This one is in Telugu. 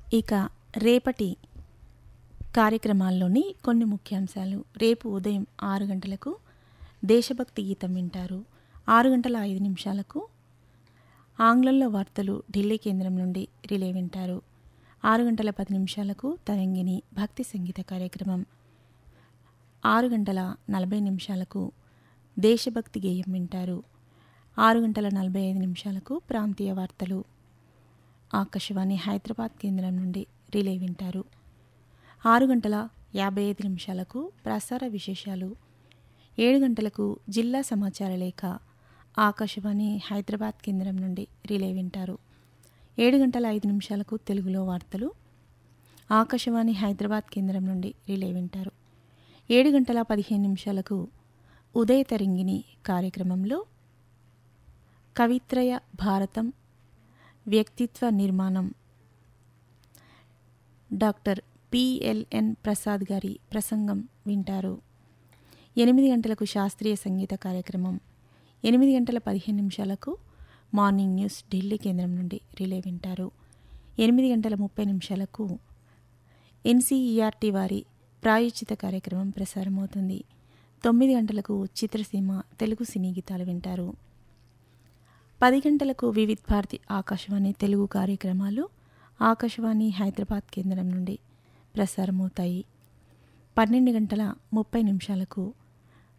ఇక రేపటి కార్యక్రమాల్లోని కొన్ని ముఖ్యాంశాలు రేపు ఉదయం ఆరు గంటలకు దేశభక్తి గీతం వింటారు ఆరు గంటల ఐదు నిమిషాలకు ఆంగ్లంలో వార్తలు ఢిల్లీ కేంద్రం నుండి రిలే వింటారు ఆరు గంటల పది నిమిషాలకు తరంగిణి భక్తి సంగీత కార్యక్రమం ఆరు గంటల నలభై నిమిషాలకు దేశభక్తి గేయం వింటారు ఆరు గంటల నలభై ఐదు నిమిషాలకు ప్రాంతీయ వార్తలు ఆకాశవాణి హైదరాబాద్ కేంద్రం నుండి రిలే వింటారు ఆరు గంటల యాభై ఐదు నిమిషాలకు ప్రసార విశేషాలు ఏడు గంటలకు జిల్లా సమాచార లేఖ ఆకాశవాణి హైదరాబాద్ కేంద్రం నుండి రిలే వింటారు ఏడు గంటల ఐదు నిమిషాలకు తెలుగులో వార్తలు ఆకాశవాణి హైదరాబాద్ కేంద్రం నుండి రిలే వింటారు ఏడు గంటల పదిహేను నిమిషాలకు ఉదయ తరంగిణి కార్యక్రమంలో కవిత్రయ భారతం వ్యక్తిత్వ నిర్మాణం డాక్టర్ పిఎల్ఎన్ ప్రసాద్ గారి ప్రసంగం వింటారు ఎనిమిది గంటలకు శాస్త్రీయ సంగీత కార్యక్రమం ఎనిమిది గంటల పదిహేను నిమిషాలకు మార్నింగ్ న్యూస్ ఢిల్లీ కేంద్రం నుండి రిలే వింటారు ఎనిమిది గంటల ముప్పై నిమిషాలకు ఎన్సీఈఆర్టీ వారి ప్రాయోజిత కార్యక్రమం ప్రసారమవుతుంది తొమ్మిది గంటలకు చిత్రసీమ తెలుగు సినీ గీతాలు వింటారు పది గంటలకు వివిధ్ భారతి ఆకాశవాణి తెలుగు కార్యక్రమాలు ఆకాశవాణి హైదరాబాద్ కేంద్రం నుండి ప్రసారమవుతాయి పన్నెండు గంటల ముప్పై నిమిషాలకు